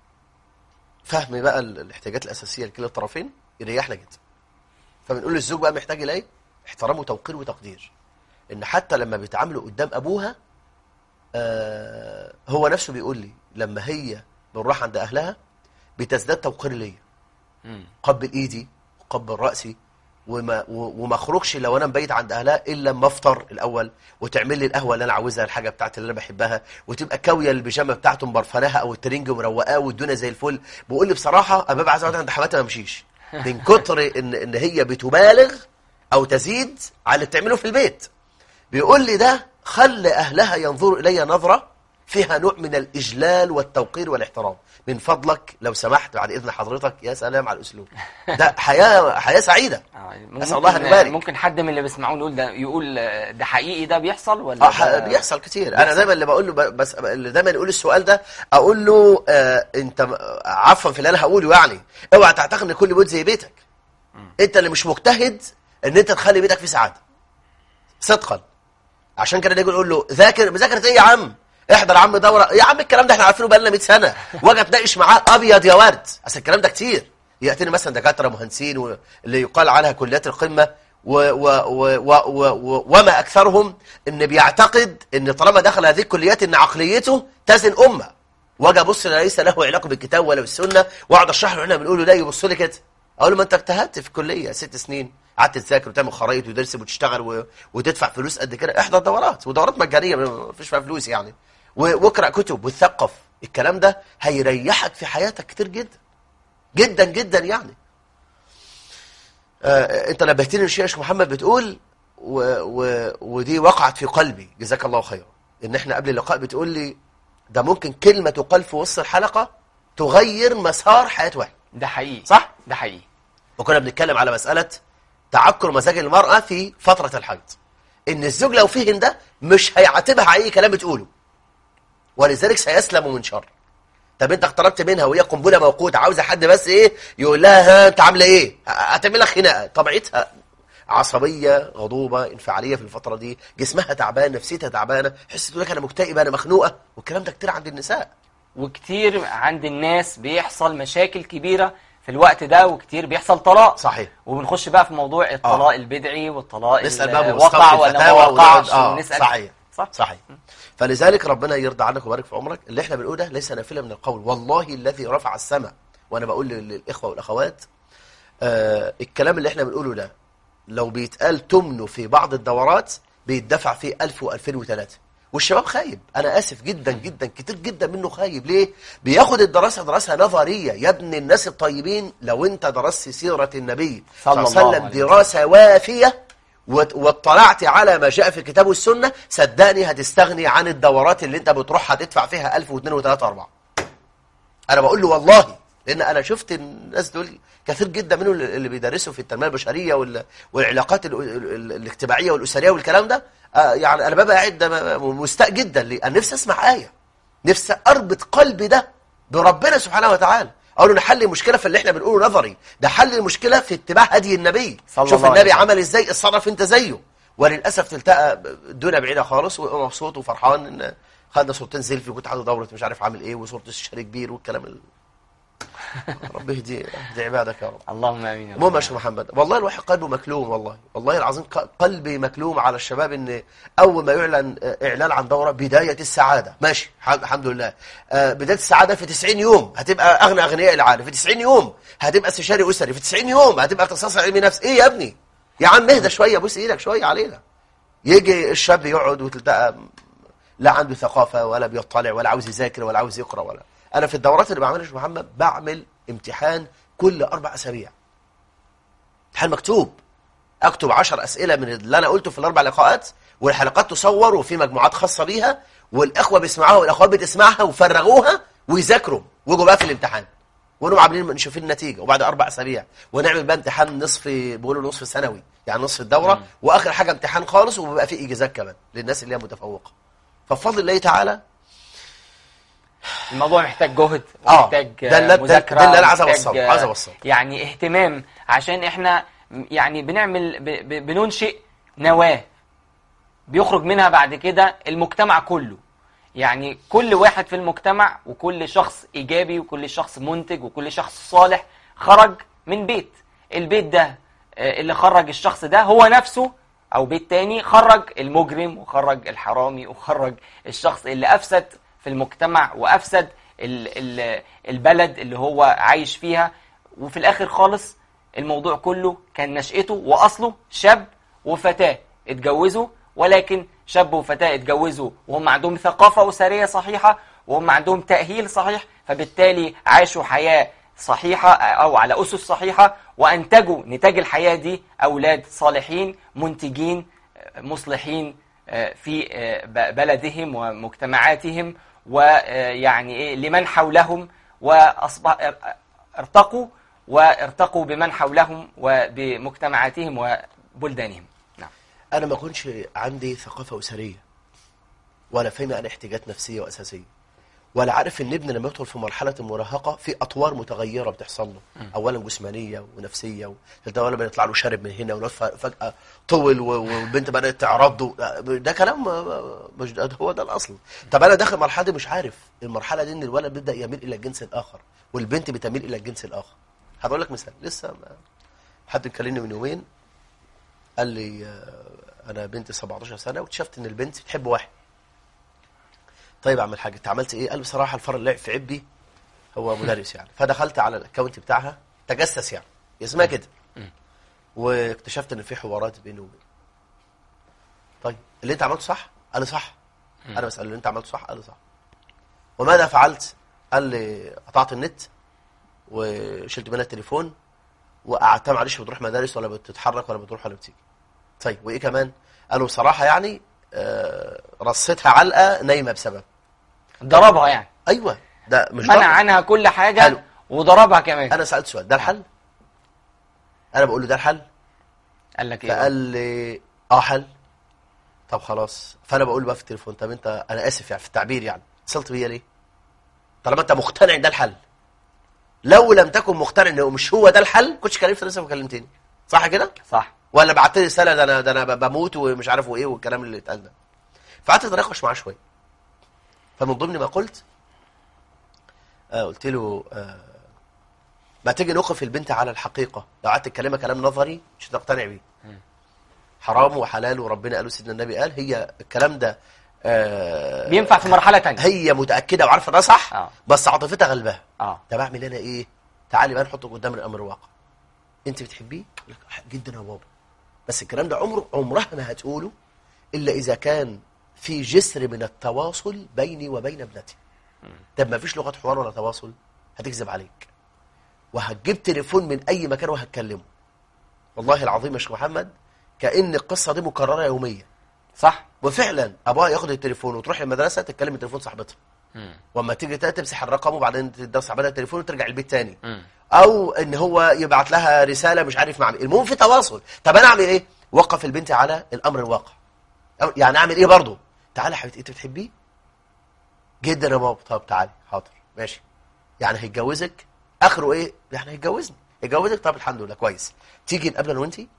فهم بقى ال- الاحتياجات الاساسيه لكلا الطرفين يريحنا جدا فبنقول للزوج بقى محتاج الى ايه احترام وتوقير وتقدير ان حتى لما بيتعاملوا قدام ابوها آه، هو نفسه بيقول لي لما هي بنروح عند اهلها بتزداد توقير ليا مم. قبل ايدي وقبل راسي وما و- وما اخرجش لو انا مبيت عند اهلها الا لما افطر الاول وتعمل لي القهوه اللي انا عاوزها الحاجه بتاعتي اللي انا بحبها وتبقى كاويه البيجامه بتاعته مبرفناها او الترنج ومروقاه والدنيا زي الفل بقول لي بصراحه انا ببقى عايز اقعد عند حماتي ما امشيش من كتر ان ان هي بتبالغ او تزيد على اللي بتعمله في البيت بيقول لي ده خلى أهلها ينظروا إلي نظرة فيها نوع من الإجلال والتوقير والاحترام من فضلك لو سمحت بعد إذن حضرتك يا سلام على الأسلوب ده حياة حياة سعيدة آه، أسأل الله أن يبارك. ممكن حد من اللي بيسمعون يقول ده يقول آه، ده حقيقي ده بيحصل ولا آه، ح- ده- بيحصل كتير انا دايما اللي بقول له ب- بس اللي دايما يقول السؤال ده اقول له آه انت م- عفوا في اللي انا هقوله يعني اوعى تعتقد ان كل بيت زي بيتك انت اللي مش مجتهد ان انت تخلي بيتك فيه سعاده صدقا عشان كده نيجي نقول له ذاكر مذاكره ايه يا عم احضر يا عم دوره يا عم الكلام ده احنا عارفينه بقالنا 100 سنه واجي اتناقش معاه ابيض يا ورد اصل الكلام ده كتير ياتيني مثلا دكاتره مهندسين و- اللي يقال عنها كليات القمه و و و و و و وما اكثرهم ان بيعتقد ان طالما دخل هذه الكليات ان عقليته تزن امه واجي ابص ليس له علاقه بالكتاب ولا بالسنه واقعد اشرح له احنا بنقوله ده يبص لي كده اقول له ما انت اجتهدت في الكليه ست سنين قعدت تذاكر وتعمل خرايط وترسم وتشتغل و... وتدفع فلوس قد كده احضر دورات ودورات مجانيه ما فيش فيها فلوس يعني و... واقرا كتب وتثقف الكلام ده هيريحك في حياتك كتير جدا جدا جدا يعني آه انت نبهتني لشيء يا شيخ محمد بتقول و... و... ودي وقعت في قلبي جزاك الله خيرا ان احنا قبل اللقاء بتقول لي ده ممكن كلمه تقال في وسط الحلقه تغير مسار حياه واحد ده حقيقي صح ده حقيقي وكنا بنتكلم على مسألة تعكر مزاج المرأة في فترة الحيض إن الزوج لو فهم ده مش هيعاتبها على أي كلام بتقوله ولذلك سيسلم من شر طب انت اقتربت منها وهي قنبله موقوته عاوزه حد بس ايه يقول لها ها انت عامله ايه هتعمل لك خناقه طبيعتها عصبيه غضوبه انفعاليه في الفتره دي جسمها تعبان نفسيتها تعبانه حس تقول لك انا مكتئبه انا مخنوقه والكلام ده كتير عند النساء وكتير عند الناس بيحصل مشاكل كبيرة في الوقت ده وكتير بيحصل طلاق صحيح وبنخش بقى في موضوع الطلاق البدعي والطلاق نسال اللي بقى وقع وقع ولا ما الفتاوى وقعش اه ونسأل صحيح صح صحيح فلذلك ربنا يرضى عنك ويبارك في عمرك اللي احنا بنقوله ده ليس نافله من القول والله الذي رفع السماء وانا بقول لل- للاخوه والاخوات آه الكلام اللي احنا بنقوله ده لو بيتقال تمنه في بعض الدورات بيتدفع فيه 1000 و2000 و3 والشباب خايب انا اسف جدا جدا كتير جدا منه خايب ليه بياخد الدراسه دراسه نظريه يا ابن الناس الطيبين لو انت درست سيره النبي صلى صلى الله الله عليه وسلم عليه دراسه وافيه وات- واطلعت على ما جاء في الكتاب والسنه صدقني هتستغني عن الدورات اللي انت بتروحها تدفع فيها 1000 و2 و3 و4 انا بقول له والله لان انا شفت الناس دول كثير جدا منهم اللي بيدرسوا في التنميه البشريه وال- والعلاقات ال- ال- ال- الاجتماعيه والاسريه والكلام ده آه، يعني انا ببقى قاعد ده مستاء جدا ليه انا نفسي اسمع ايه نفسي اربط قلبي ده بربنا سبحانه وتعالى اقول له نحل المشكله في اللي احنا بنقوله نظري ده حل المشكله في اتباع هدي النبي صلى شوف الله عليه النبي وسلم. عمل ازاي اتصرف انت زيه وللاسف تلتقى الدنيا بعيده خالص ومبسوط وفرحان ان خدنا صورتين سيلفي وكنت عايز دوره مش عارف عامل ايه وصوره الشريك كبير والكلام ال... رب اهدي اهدي عبادك يا رب اللهم امين يا رب. المهم يا شيخ محمد والله الواحد قلبه مكلوم والله والله العظيم ق- قلبي مكلوم على الشباب ان اول ما يعلن آه، اعلان عن دوره بدايه السعاده ماشي ح- الحمد لله آه، بدايه السعاده في 90 يوم هتبقى اغنى اغنياء العالم في 90 يوم هتبقى استشاري اسري في 90 يوم هتبقى اختصاصي علمي نفس ايه يا ابني يا عم اهدى شويه بص ايدك شويه علينا يجي الشاب يقعد وتلتقى لا عنده ثقافة ولا بيطلع ولا عاوز يذاكر ولا عاوز يقرأ ولا أنا في الدورات اللي بعملها يا شيخ محمد بعمل امتحان كل أربع أسابيع امتحان مكتوب أكتب عشر أسئلة من اللي أنا قلته في الأربع لقاءات والحلقات تصور وفي مجموعات خاصة بيها والإخوة بيسمعوها والأخوات بتسمعها وفرغوها ويذاكروا ويجوا بقى في الامتحان ونقوم عاملين نشوف النتيجه وبعد اربع اسابيع ونعمل بقى امتحان نصف بيقولوا نصف سنوي يعني نصف الدوره واخر حاجه امتحان خالص وبيبقى فيه اجازات كمان للناس اللي هي متفوقه فبفضل الله تعالى الموضوع محتاج جهد آه، ومحتاج ده اللي- ده- مذاكرة ده اللي أنا عايز ومحتاج، أوصله، آه، عايز أوصله. يعني اهتمام عشان احنا م- يعني بنعمل ب- ب- بننشئ نواة بيخرج منها بعد كده المجتمع كله يعني كل واحد في المجتمع وكل شخص ايجابي وكل شخص منتج وكل شخص صالح خرج من بيت البيت ده آه، اللي خرج الشخص ده هو نفسه او بيت تاني خرج المجرم وخرج الحرامي وخرج الشخص اللي افسد في المجتمع وافسد ال- ال- البلد اللي هو عايش فيها وفي الاخر خالص الموضوع كله كان نشأته واصله شاب وفتاة اتجوزوا ولكن شاب وفتاة اتجوزوا وهم عندهم ثقافة أسرية صحيحة وهم عندهم تأهيل صحيح فبالتالي عاشوا حياة صحيحة أو على أسس صحيحة وأنتجوا نتاج الحياة دي أولاد صالحين منتجين آه، مصلحين آه، في آه، ب- بلدهم ومجتمعاتهم ويعني إيه لمن حولهم وأصبح ارتقوا وارتقوا بمن حولهم وبمجتمعاتهم وبلدانهم نعم انا ما كنتش عندي ثقافه اسريه ولا فهم عن احتياجات نفسيه واساسيه ولا عارف ان ابني لما يدخل في مرحله المراهقه في اطوار متغيره بتحصل له اولا جسمانيه ونفسيه و... ده ولا بيطلع له شارب من هنا ولا ف- فجاه طول و- والبنت بدات تعرض له. ده كلام مش ده هو ده الاصل طب انا داخل مرحله دي مش عارف المرحله دي ان الولد بيبدا يميل الى الجنس الاخر والبنت بتميل الى الجنس الاخر هقول لك مثال لسه ما حد كلمني من يومين قال لي آه، انا بنتي 17 سنه واكتشفت ان البنت بتحب واحد طيب اعمل حاجه انت عملت ايه قال بصراحه الفار اللي لعب في عبي هو مدرس يعني فدخلت على الاكونت بتاعها تجسس يعني اسمها كده واكتشفت ان في حوارات بينه وبين طيب اللي انت عملته صح قال لي صح انا بساله اللي انت عملته صح قال لي صح وماذا فعلت قال لي قطعت النت وشلت منها التليفون وقعدتها معلش بتروح مدارس ولا بتتحرك ولا بتروح ولا بتيجي طيب وايه كمان قالوا بصراحه يعني آه رصيتها علقه نايمه بسبب ضربها يعني ايوه ده مش منع ضرب. عنها كل حاجة حلو. وضربها كمان انا سالت سؤال ده الحل انا بقول له ده الحل قال لك ايه فقال لي اه حل طب خلاص فانا بقول له بقى في التليفون طب انت انا اسف يعني في التعبير يعني اتصلت بيا ليه طالما انت مقتنع ان ده الحل لو لم تكن مقتنع انه مش هو ده الحل كنتش كلمت لسه ما كلمتني صح كده صح ولا بعت لي رساله ده انا ده انا بموت ومش عارف وايه والكلام اللي اتقال ده فقعدت اتناقش معاه شويه فمن ضمن ما قلت آه قلت له آه ما تيجي نوقف البنت على الحقيقه لو قعدت تكلمها كلام نظري مش هتقتنع بيه حرام وحلال وربنا قال سيدنا النبي قال هي الكلام ده آه بينفع في مرحلة تانية هي متاكده وعارفه ده صح آه. بس عاطفتها غلبها اه طب اعمل انا ايه تعالي بقى نحطه قدام الامر الواقع انت بتحبيه يقول لك جدا يا بابا بس الكلام ده عمره عمرها ما هتقوله الا اذا كان في جسر من التواصل بيني وبين ابنتي طب ما فيش لغه حوار ولا تواصل هتكذب عليك وهتجيب تليفون من اي مكان وهتكلمه والله العظيم يا شيخ محمد كان القصه دي مكرره يوميا صح وفعلا ابوها ياخد التليفون وتروح المدرسه تتكلم التليفون صاحبتها مم. واما تيجي تق- تمسح الرقم وبعدين تدي صاحبتها التليفون وترجع البيت تاني مم. او ان هو يبعت لها رساله مش عارف مع مين المهم في تواصل طب انا اعمل ايه وقف البنت على الامر الواقع أو- يعني اعمل ايه برضه تعالى يا حبيبتي انت بتحبيه جدا يا بابا طب تعالى حاضر ماشي يعني هيتجوزك اخره ايه يعني هيتجوزني يتجوزك طب الحمد لله كويس تيجي نقابل انا وانتي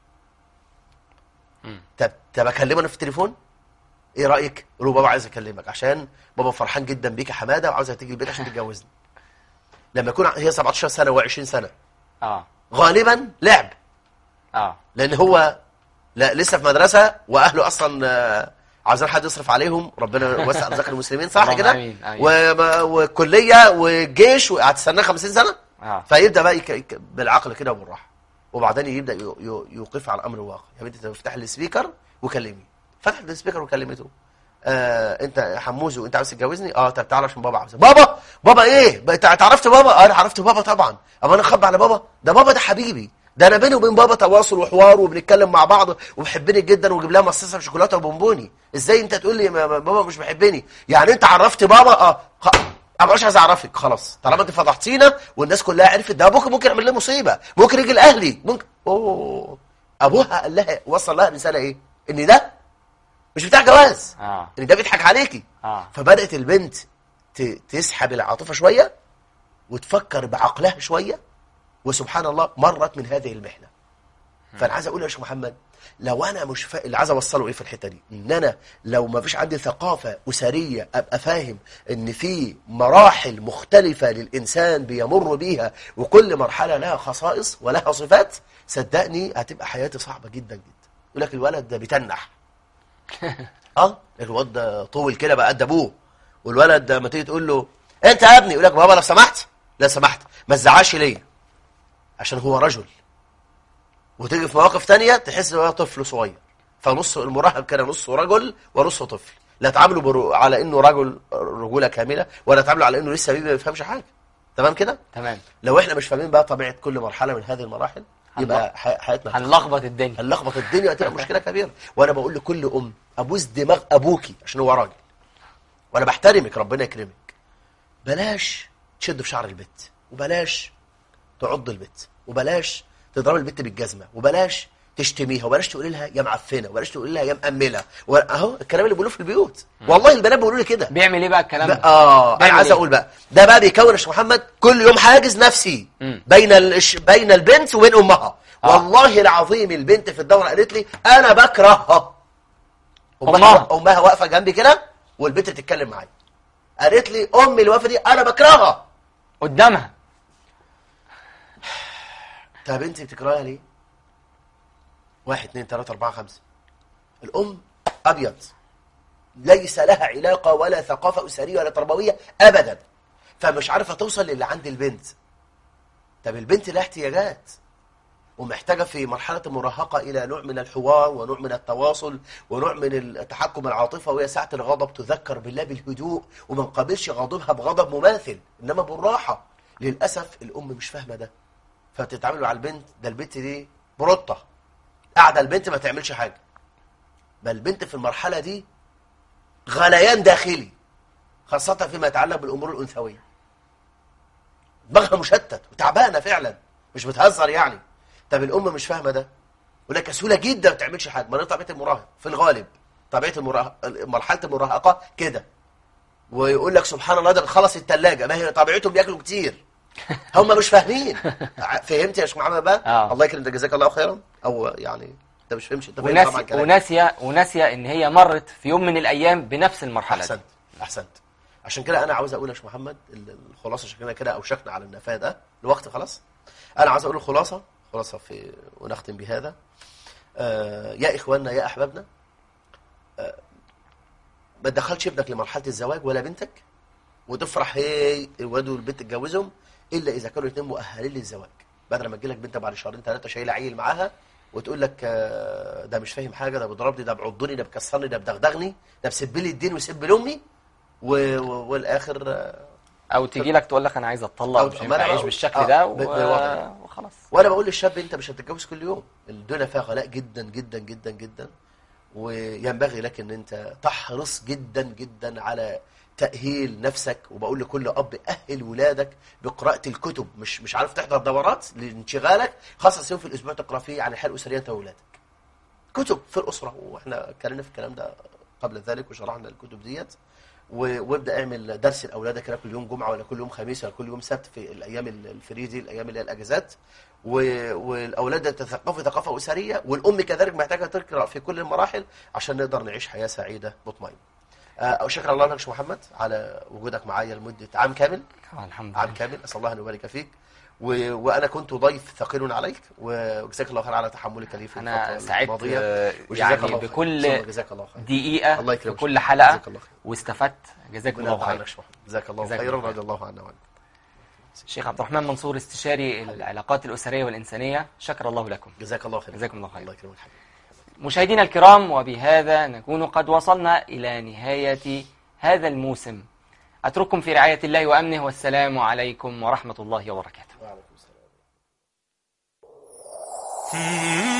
طب طب اكلمه انا في التليفون ايه رايك قول له بابا عايز اكلمك عشان بابا فرحان جدا بيك يا حماده وعاوزك تيجي البيت عشان تتجوزني لما يكون هي 17 سنه و20 سنه اه غالبا لعب اه لان هو لا لسه في مدرسه واهله اصلا آه، عاوزين حد يصرف عليهم ربنا يوسع رزق المسلمين صح اللهم كده آمين، آمين. وما- وكليه والجيش وهتستناه 50 سنه اه فيبدا بقى يك... يك- بالعقل كده وبالراحه وبعدين يبدا ي... ي... يوقف على الامر الواقع يا بنتي تفتح السبيكر وكلمي فتحت السبيكر وكلمته آه انت يا حموزو انت عاوز تتجوزني اه طب تعالى عشان بابا عاوز بابا بابا ايه بقى انت أنت عرفت بابا اه انا عرفت بابا طبعا اما انا اخبي على بابا ده بابا ده حبيبي ده انا بيني وبين بابا تواصل وحوار وبنتكلم مع بعض وبحبني جدا وجيب لها مصاصه شوكولاته وبونبوني ازاي انت تقول لي ما- ما- بابا مش بيحبني يعني انت عرفت بابا اه خ- انا مش عايز اعرفك خلاص طالما انت فضحتينا والناس كلها عرفت ده ابوك ممكن يعمل لي مصيبه ممكن يجي لاهلي ممكن اوه ابوها قال لها وصل لها رساله ايه ان ده مش بتاع جواز اه ان ده بيضحك عليكي اه فبدات البنت ت- تسحب العاطفه شويه وتفكر بعقلها شويه وسبحان الله مرت من هذه المحنه فانا عايز اقول يا شيخ محمد لو انا مش فا... اللي عايز اوصله ايه في الحته دي ان انا لو ما فيش عندي ثقافه اسريه ابقى فاهم ان في مراحل مختلفه للانسان بيمر بيها وكل مرحله لها خصائص ولها صفات صدقني هتبقى حياتي صعبه جدا جدا يقول لك الولد ده بيتنح اه الواد ده طول كده بقى قد ابوه والولد ده ما تيجي تقول له انت يا ابني يقول لك بابا لو سمحت لا سمحت ما تزعلش ليا عشان هو رجل وتيجي في مواقف تانية تحس ان هو طفل صغير فنص المراهق كده نصه رجل ونصه طفل لا تعامله برو... على انه رجل رجوله كامله ولا تعامله على انه لسه بيبي ما بيفهمش حاجه تمام كده تمام لو احنا مش فاهمين بقى طبيعه كل مرحله من هذه المراحل يبقى ح- حياتنا هنلخبط الدنيا هنلخبط الدنيا هتبقى مشكله كبيره وانا بقول لكل ام ابوس دماغ ابوكي عشان هو راجل وانا بحترمك ربنا يكرمك بلاش تشد في شعر البت وبلاش تعض البت وبلاش تضرب البت بالجزمه وبلاش تشتميها وبلاش تقولي لها يا معفنه وبلاش تقولي لها يا مأمله و- اهو الكلام اللي بيقولوه في البيوت والله البنات بيقولوا لي كده بيعمل ايه بقى الكلام لا، ده اه انا بيعمل عايز إيه؟ اقول بقى ده بقى بيكون يا شيخ محمد كل يوم حاجز نفسي مم. بين الش... بين البنت وبين امها آه. والله العظيم البنت في الدوره قالت لي انا بكرهها أمها. امها واقفه جنبي كده والبنت تتكلم معايا قالت لي امي اللي واقفه دي انا بكرهها قدامها طب انت بتكرهها ليه واحد اتنين تلاته اربعه خمسه الام ابيض ليس لها علاقه ولا ثقافه اسريه ولا تربويه ابدا فمش عارفه توصل للي عند البنت طب البنت لها احتياجات ومحتاجة في مرحلة المراهقة إلى نوع من الحوار ونوع من التواصل ونوع من التحكم العاطفة وهي ساعة الغضب تذكر بالله بالهدوء وما نقابلش غضبها بغضب مماثل إنما بالراحة للأسف الأم مش فاهمة ده فبتتعامل مع البنت ده البنت دي بروطة قاعدة البنت ما تعملش حاجة بل البنت في المرحلة دي غليان داخلي خاصة فيما يتعلق بالأمور الأنثوية دماغها مشتت وتعبانة فعلا مش بتهزر يعني طب الأم مش فاهمة ده ولا كسولة جدا ما بتعملش حاجة ما هي طبيعة المراهق في الغالب طبيعة المراهق مرحلة المراهقة كده ويقول لك سبحان الله ده بتخلص الثلاجة ما هي طبيعتهم بياكلوا كتير هم مش فاهمين ع- فهمت يا شيخ محمد بقى آه. الله يكرمك جزاك الله خيرا او يعني انت مش فهمش انت فاهم طبعا وناسي كلامي. وناسيه وناسيه ان هي مرت في يوم من الايام بنفس المرحله دي احسنت احسنت عشان كده انا عاوز اقول يا شيخ محمد ال- الخلاصه شكلنا كده اوشكنا على النفاذ ده الوقت خلاص انا عاوز اقول الخلاصه خلاصه في ونختم بهذا آه يا اخواننا يا احبابنا آه ما تدخلش ابنك لمرحله الزواج ولا بنتك وتفرح هي الواد والبنت تتجوزهم الا اذا كانوا الاثنين مؤهلين للزواج بدل ما تجيلك بنت بعد شهرين ثلاثه شايله عيل معاها وتقول لك آه، ده مش فاهم حاجه ده بيضربني ده بيعضني ده بيكسرني ده بدغدغني ده بيسب لي الدين ويسب لامي و- و- والاخر آه، او تيجي لك تقول لك انا عايز اتطلق أو- مش ما هينفع أنا اعيش بقول- بالشكل آه، ده ب- بالوضع ده. و... وخلاص وانا بقول للشاب انت مش هتتجوز كل يوم الدنيا فيها غلاء جدا جدا جدا جدا وينبغي لك ان انت تحرص جدا جدا على تأهيل نفسك وبقول لكل اب أهل ولادك بقراءة الكتب مش مش عارف تحضر دورات لانشغالك خصص يوم في الاسبوع تقرا فيه عن الحياة الأسرية انت واولادك كتب في الأسرة واحنا اتكلمنا في الكلام ده قبل ذلك وشرحنا الكتب ديت و- وابدا اعمل درس لاولادك كده كل يوم جمعه ولا كل يوم خميس ولا كل يوم سبت في الايام ال- الفري دي الايام اللي هي الاجازات و- والاولاد يتثقفوا ثقافه اسريه والام كذلك محتاجه تقرا في كل المراحل عشان نقدر نعيش حياه سعيده مطمئنه. آه، شكرا الله لك شيخ محمد على وجودك معايا لمده عام كامل آه، الحمد عام لله كامل اسال الله ان يبارك فيك و... وانا كنت ضيف ثقيل عليك وجزاك الله خير على تحملك لي في انا الفترة سعدت الماضية. آه، وجزاك يعني الله خير. بكل ثم جزاك الله خير دقيقه الله في يكرمك. كل حلقه جزاك الله خير. واستفدت جزاكم ربنا الله يرضى خير عنك يا شيخ محمد. جزاك الله جزاك خيرا الله رضي الله عنا وعنك الشيخ عبد الرحمن منصور استشاري العلاقات الاسريه والانسانيه شكر الله لكم جزاك الله خير جزاكم الله خير. الله يكرمك حبيبي مشاهدينا الكرام وبهذا نكون قد وصلنا إلى نهاية هذا الموسم أترككم في رعاية الله وأمنه والسلام عليكم ورحمة الله وبركاته وعليكم السلام